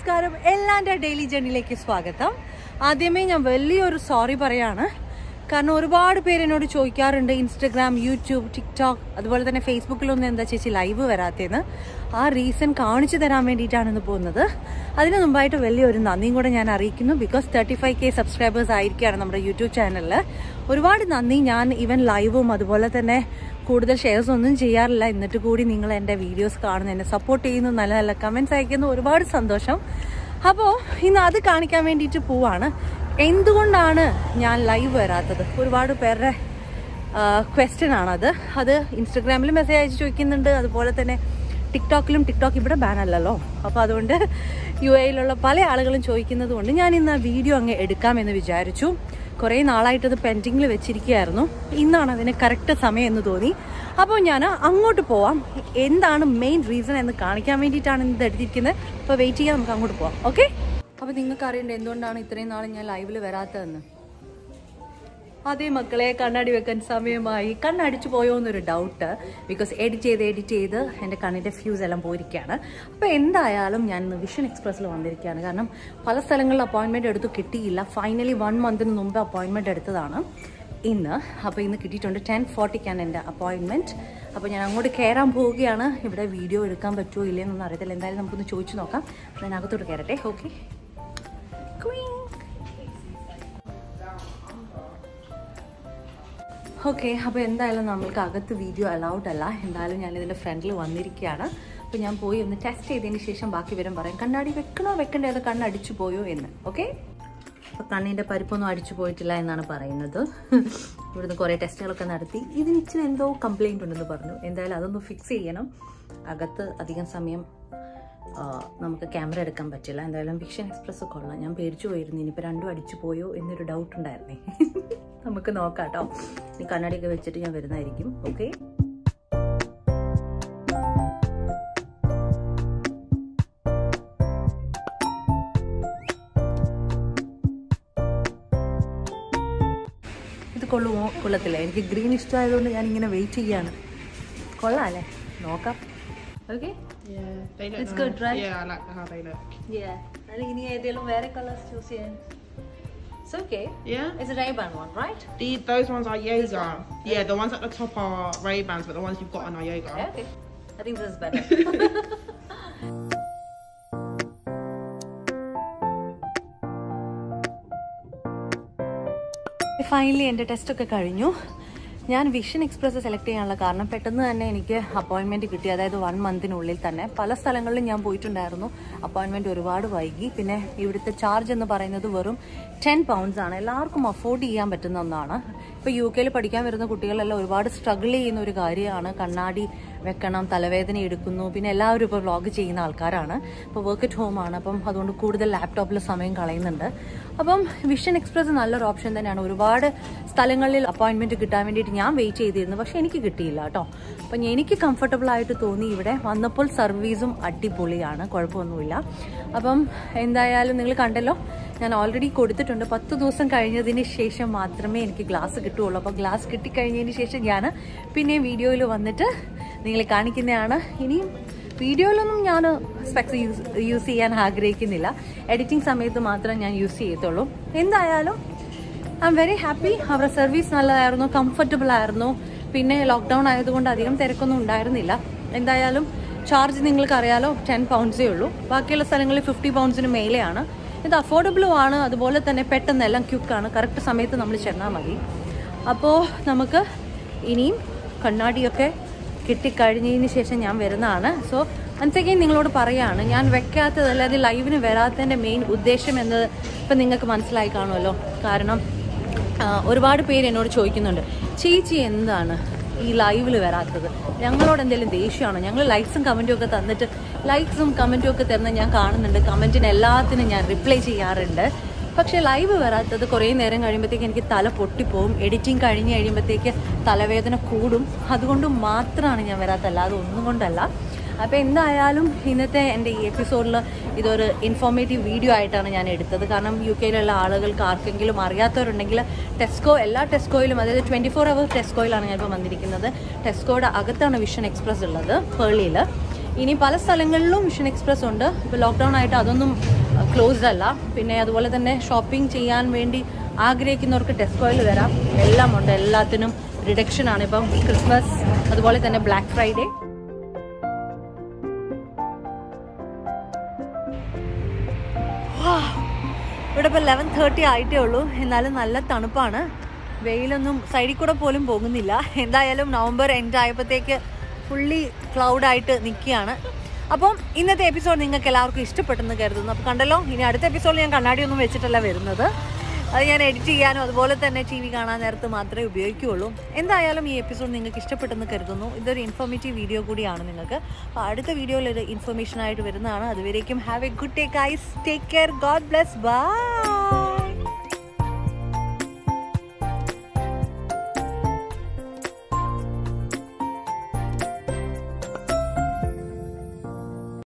നമസ്കാരം എല്ലാൻ്റെ ഡെയിലി ജേണിയിലേക്ക് സ്വാഗതം ആദ്യമേ ഞാൻ വലിയൊരു സോറി പറയാണ് കാരണം ഒരുപാട് പേര് എന്നോട് ചോദിക്കാറുണ്ട് ഇൻസ്റ്റഗ്രാം യൂട്യൂബ് ടിക്ടോക്ക് അതുപോലെ തന്നെ ഫേസ്ബുക്കിലൊന്നും എന്താ ചേച്ചി ലൈവ് വരാത്തതെന്ന് ആ റീസൺ കാണിച്ചു തരാൻ വേണ്ടിയിട്ടാണ് ഇന്ന് പോകുന്നത് അതിന് മുമ്പായിട്ട് വലിയൊരു നന്ദിയും കൂടെ ഞാൻ അറിയിക്കുന്നു because thirty five K subscribers ആയിരിക്കുകയാണ് നമ്മുടെ യൂട്യൂബ് ചാനലിൽ ഒരുപാട് നന്ദി ഞാൻ ഈവൻ ലൈവും അതുപോലെ തന്നെ കൂടുതൽ ഷെയർസ് ഒന്നും ചെയ്യാറില്ല എന്നിട്ട് കൂടി നിങ്ങൾ എൻ്റെ വീഡിയോസ് കാണുന്നു എന്നെ സപ്പോർട്ട് ചെയ്യുന്നു നല്ല നല്ല കമൻസ് അയക്കുന്നു ഒരുപാട് സന്തോഷം അപ്പോൾ ഇന്ന് അത് കാണിക്കാൻ വേണ്ടിയിട്ട് പോവാണ് എന്തുകൊണ്ടാണ് ഞാൻ ലൈവ് വരാത്തത് ഒരുപാട് പേരുടെ ക്വസ്റ്റ്യൻ ആണത് അത് ഇൻസ്റ്റഗ്രാമിൽ മെസ്സേജ് അയച്ച് ചോദിക്കുന്നുണ്ട് അതുപോലെ തന്നെ ടിക്ടോക്കിലും ടിക്ടോക്ക് ഇവിടെ ബാൻ അല്ലല്ലോ അപ്പോൾ അതുകൊണ്ട് യു എയിലുള്ള പല ആളുകളും ചോദിക്കുന്നത് കൊണ്ട് ഞാൻ ഇന്ന് ആ വീഡിയോ അങ്ങ് എടുക്കാമെന്ന് വിചാരിച്ചു കുറേ നാളായിട്ട് അത് പെൻഡിങ്ങിൽ വെച്ചിരിക്കുകയായിരുന്നു ഇന്നാണ് അതിന് കറക്റ്റ് സമയം എന്ന് തോന്നി അപ്പോൾ ഞാൻ അങ്ങോട്ട് പോവാം എന്താണ് മെയിൻ റീസൺ എന്ന് കാണിക്കാൻ വേണ്ടിയിട്ടാണ് ഇത് എടുത്തിരിക്കുന്നത് അപ്പോൾ വെയിറ്റ് ചെയ്യാൻ നമുക്ക് അങ്ങോട്ട് പോവാം ഓക്കെ അപ്പോൾ നിങ്ങൾക്ക് അറിയണ്ടേ എന്തുകൊണ്ടാണ് ഇത്രയും നാൾ ഞാൻ ലൈവിൽ വരാത്തതെന്ന് അതേ മക്കളെ കണ്ണാടി വെക്കാൻ സമയമായി കണ്ണടിച്ചു പോയോ എന്നൊരു ഡൗട്ട് ബിക്കോസ് എഡിറ്റ് ചെയ്ത് എഡിറ്റ് ചെയ്ത് എൻ്റെ കണ്ണിൻ്റെ ഫ്യൂസ് എല്ലാം പോയിരിക്കുകയാണ് അപ്പോൾ എന്തായാലും ഞാൻ ഇന്ന് വിഷൻ എക്സ്പ്രസ്സിൽ വന്നിരിക്കുകയാണ് കാരണം പല സ്ഥലങ്ങളിൽ അപ്പോയിൻമെൻറ്റ് എടുത്തു കിട്ടിയില്ല ഫൈനലി വൺ മന്തിന് മുമ്പ് അപ്പോയിൻമെൻറ്റ് എടുത്തതാണ് ഇന്ന് അപ്പോൾ ഇന്ന് കിട്ടിയിട്ടുണ്ട് ടെൻ ഫോർട്ടിക്കാണ് എൻ്റെ അപ്പോയിൻമെൻറ്റ് അപ്പോൾ ഞാൻ അങ്ങോട്ട് കയറാൻ പോവുകയാണ് ഇവിടെ വീഡിയോ എടുക്കാൻ പറ്റുമോ ഇല്ലയെന്നൊന്നും അറിയത്തില്ല എന്തായാലും നമുക്കൊന്ന് ചോദിച്ചു നോക്കാം ഞാൻ അകത്തോട്ട് കയറട്ടെ ഓക്കെ ഓക്കെ അപ്പോൾ എന്തായാലും നമ്മൾക്ക് അകത്ത് വീഡിയോ അലൗഡ് അല്ല എന്തായാലും ഞാൻ ഇതിൻ്റെ ഫ്രണ്ടിൽ വന്നിരിക്കുകയാണ് അപ്പോൾ ഞാൻ പോയി ഒന്ന് ടെസ്റ്റ് ചെയ്തതിന് ശേഷം ബാക്കി വരും പറയാം കണ്ണാടി വെക്കണോ വെക്കണ്ടേ അത് കണ്ണ് അടിച്ചു പോയോ എന്ന് ഓക്കെ അപ്പോൾ കണ്ണിൻ്റെ പരിപ്പൊന്നും അടിച്ചു പോയിട്ടില്ല എന്നാണ് പറയുന്നത് ഇവിടുന്ന് കുറേ ടെസ്റ്റുകളൊക്കെ നടത്തി ഇതിന് ഇച്ചിരി എന്തോ കംപ്ലൈൻറ്റ് ഉണ്ടെന്ന് പറഞ്ഞു എന്തായാലും അതൊന്ന് ഫിക്സ് ചെയ്യണം അകത്ത് അധികം സമയം ആ, നമുക്ക് ക്യാമറ എടുക്കാൻ പറ്റില്ല എന്തായാലും വിഷൻ എക്സ്പ്രസ് കൊള്ളാം ഞാൻ പേടിച്ചു പോയിരുന്നു ഇനിയിപ്പോൾ രണ്ടും അടിച്ചു പോയോ എന്നൊരു ഡൗട്ട് ഉണ്ടായിരുന്നേ നമുക്ക് നോക്കാം കേട്ടോ ഈ കണ്ണാടിയൊക്കെ വെച്ചിട്ട് ഞാൻ വരുന്നതായിരിക്കും ഓക്കെ ഇത് കൊള്ളുമോ കൊള്ളത്തില്ല എനിക്ക് ഗ്രീൻ ഇഷ്ടമായതുകൊണ്ട് ഞാൻ ഇങ്ങനെ വെയിറ്റ് ചെയ്യാണ് കൊള്ളാം അല്ലേ നോക്കാം okay Yeah, they look It's nice. good, right? Yeah, I like how they look. അല്ലെങ്കിൽ ഇനി ഏതെങ്കിലും വേറെ കളേഴ്സ് ചൂസ് ചെയ്യാൻ It's okay. Yeah. It's a Ray-Ban one, right? The, those ones are This yoga. one? Yeah, the ones at the top are Ray Bans, but the ones you've got on are yoga. Yeah, okay. I think this is better. Finally എൻ്റെ ടെസ്റ്റൊക്കെ കഴിഞ്ഞു ഞാൻ vision express select ചെയ്യാനുള്ള കാരണം പെട്ടെന്ന് തന്നെ എനിക്ക് appointment കിട്ടി അതായത് വൺ മന്തിനുള്ളിൽ തന്നെ പല സ്ഥലങ്ങളിലും ഞാൻ പോയിട്ടുണ്ടായിരുന്നു അപ്പോയിൻമെൻറ്റ് ഒരുപാട് വൈകി പിന്നെ ഇവിടുത്തെ ചാർജ് എന്ന് പറയുന്നത് വെറും ടെൻ പൗണ്ട്സ് ആണ് എല്ലാവർക്കും അഫോർഡ് ചെയ്യാൻ പറ്റുന്ന ഒന്നാണ് ഇപ്പോൾ യു കെയിൽ പഠിക്കാൻ വരുന്ന കുട്ടികളെല്ലാം ഒരുപാട് സ്ട്രഗിൾ ചെയ്യുന്ന ഒരു കാര്യമാണ് കണ്ണാടി വെക്കണം തലവേദന എടുക്കുന്നു പിന്നെ എല്ലാവരും ഇപ്പോൾ വ്ളോഗ് ചെയ്യുന്ന ആൾക്കാരാണ് ഇപ്പോൾ വർക്ക് അറ്റ് ഹോം ആണ് അപ്പം അതുകൊണ്ട് കൂടുതൽ ലാപ്ടോപ്പിൽ സമയം കളയുന്നുണ്ട് അപ്പം വിഷൻ എക്സ്പ്രസ് നല്ലൊരു ഓപ്ഷൻ തന്നെയാണ് ഒരുപാട് സ്ഥലങ്ങളിൽ അപ്പോയിൻമെൻറ്റ് കിട്ടാൻ വേണ്ടിയിട്ട് ഞാൻ വെയിറ്റ് ചെയ്തിരുന്നു പക്ഷേ എനിക്ക് കിട്ടിയില്ല കേട്ടോ അപ്പം എനിക്ക് കംഫർട്ടബിൾ ആയിട്ട് തോന്നി ഇവിടെ വന്നപ്പോൾ സർവീസും അടിപൊളിയാണ് കുഴപ്പമൊന്നുമില്ല അപ്പം എന്തായാലും നിങ്ങൾ കണ്ടല്ലോ ഞാൻ ഓൾറെഡി കൊടുത്തിട്ടുണ്ട് പത്ത് ദിവസം കഴിഞ്ഞതിന് ശേഷം മാത്രമേ എനിക്ക് ഗ്ലാസ് കിട്ടുകയുള്ളൂ അപ്പോൾ ഗ്ലാസ് കിട്ടിക്കഴിഞ്ഞതിന് ശേഷം ഞാൻ പിന്നെ വീഡിയോയിൽ വന്നിട്ട് നിങ്ങളെ കാണിക്കുന്നതാണ് ഇനിയും വീഡിയോയിലൊന്നും ഞാൻ സ്പെക്സ് യൂസ് യൂസ് ചെയ്യാൻ ആഗ്രഹിക്കുന്നില്ല എഡിറ്റിംഗ് സമയത്ത് മാത്രം ഞാൻ യൂസ് ചെയ്യത്തുള്ളൂ എന്തായാലും ഐ എം വെരി ഹാപ്പി അവരുടെ സർവീസ് നല്ലതായിരുന്നു കംഫർട്ടബിൾ ആയിരുന്നു പിന്നെ ലോക്ക്ഡൗൺ ആയതുകൊണ്ട് അധികം തിരക്കൊന്നും ഉണ്ടായിരുന്നില്ല എന്തായാലും ചാർജ് നിങ്ങൾക്ക് അറിയാലോ ടെൻ പൗണ്ട്സേ ഉള്ളൂ ബാക്കിയുള്ള സ്ഥലങ്ങളിൽ ഫിഫ്റ്റി പൗണ്ട്സിന് മേലെയാണ് ഇത് അഫോർഡബിളും ആണ് അതുപോലെ തന്നെ പെട്ടെന്ന് എല്ലാം ക്യുക്കാണ് കറക്റ്റ് സമയത്ത് നമ്മൾ ചെന്നാൽ മതി അപ്പോൾ നമുക്ക് ഇനിയും കണ്ണാടിയൊക്കെ കിട്ടിക്കഴിഞ്ഞതിന് ശേഷം ഞാൻ വരുന്നതാണ് സോ വൺസ് അഗൈൻ നിങ്ങളോട് പറയാണ് ഞാൻ വെക്കാത്തത് അല്ലാതെ ലൈവിന് വരാത്തതിൻ്റെ മെയിൻ ഉദ്ദേശം എന്നത് ഇപ്പം നിങ്ങൾക്ക് മനസ്സിലായി കാണുമല്ലോ കാരണം ആ, ഒരുപാട് പേര് എന്നോട് ചോദിക്കുന്നുണ്ട് ചേച്ചി എന്താണ് ഈ ലൈവിൽ വരാത്തത് ഞങ്ങളോട് എന്തെങ്കിലും ദേഷ്യമാണോ ഞങ്ങൾ ലൈക്സും കമൻറ്റും ഒക്കെ തന്നിട്ട് ലൈക്സും കമൻറ്റും ഒക്കെ തരുന്ന ഞാൻ കാണുന്നുണ്ട് കമൻറ്റിന് എല്ലാത്തിനും ഞാൻ റിപ്ലൈ ചെയ്യാറുണ്ട് പക്ഷേ ലൈവ് വരാത്തത് കുറേ നേരം കഴിയുമ്പോഴത്തേക്ക് എനിക്ക് തല പൊട്ടിപ്പോവും എഡിറ്റിംഗ് കഴിഞ്ഞ് കഴിയുമ്പോഴത്തേക്ക് തലവേദന കൂടും അതുകൊണ്ട് മാത്രമാണ് ഞാൻ വരാത്തത് അല്ലാതെ ഒന്നും കൊണ്ടല്ല അപ്പോൾ എന്തായാലും ഇന്നത്തെ എൻ്റെ ഈ എപ്പിസോഡിൽ ഇതൊരു ഇൻഫോർമേറ്റീവ് വീഡിയോ ആയിട്ടാണ് ഞാൻ എടുത്തത് കാരണം യു കെയിലുള്ള ആളുകൾക്ക് ആർക്കെങ്കിലും അറിയാത്തവരുണ്ടെങ്കിൽ ടെസ്കോ എല്ലാ ടെസ്കോയിലും അതായത് ട്വൻറ്റി ഫോർ അവർ ടെസ്കോയിലാണ് ഞാനിപ്പോൾ വന്നിരിക്കുന്നത് ടെസ്കോയുടെ അകത്താണ് വിഷൻ എക്സ്പ്രസ് ഉള്ളത് പേളിയിൽ ഇനി പല സ്ഥലങ്ങളിലും വിഷൻ എക്സ്പ്രസ് ഉണ്ട് ഇപ്പോൾ ലോക്ക്ഡൗൺ ആയിട്ട് അതൊന്നും ക്ലോസ്ഡ് അല്ല പിന്നെ അതുപോലെ തന്നെ ഷോപ്പിംഗ് ചെയ്യാൻ വേണ്ടി ആഗ്രഹിക്കുന്നവർക്ക് ടെസ്കോയിൽ വരാം എല്ലാം ഉണ്ട് എല്ലാത്തിനും റിഡക്ഷൻ ആണ് ഇപ്പം ക്രിസ്മസ് അതുപോലെ തന്നെ ബ്ലാക്ക് ഫ്രൈഡേ ഇവിടെ ഇപ്പോൾ ലെവൻ തേർട്ടി ആയിട്ടേ ഉള്ളൂ എന്നാലും നല്ല തണുപ്പാണ് വെയിലൊന്നും സൈഡിൽ കൂടെ പോലും പോകുന്നില്ല എന്തായാലും നവംബർ എൻഡ് ആയപ്പോഴത്തേക്ക് ഫുള്ളി ക്ലൗഡായിട്ട് നിൽക്കുകയാണ് അപ്പം ഇന്നത്തെ എപ്പിസോഡ് നിങ്ങൾക്ക് എല്ലാവർക്കും ഇഷ്ടപ്പെട്ടെന്ന് കരുതുന്നു അപ്പോൾ കണ്ടല്ലോ ഇനി അടുത്ത എപ്പിസോഡിൽ ഞാൻ കണ്ണാടിയൊന്നും വെച്ചിട്ടല്ല വരുന്നത് അത് ഞാൻ എഡിറ്റ് ചെയ്യാനും അതുപോലെ തന്നെ ടി വി കാണാൻ നേരത്ത് മാത്രമേ ഉപയോഗിക്കുകയുള്ളൂ എന്തായാലും ഈ എപ്പിസോഡ് നിങ്ങൾക്ക് ഇഷ്ടപ്പെട്ടെന്ന് കരുതുന്നു ഇതൊരു ഇൻഫോർമേറ്റീവ് വീഡിയോ കൂടിയാണ് നിങ്ങൾക്ക് അപ്പോൾ അടുത്ത വീഡിയോയിൽ ഒരു ഇൻഫർമേഷൻ ആയിട്ട് വരുന്നതാണ് അതുവരേക്കും have a good day guys take care God bless by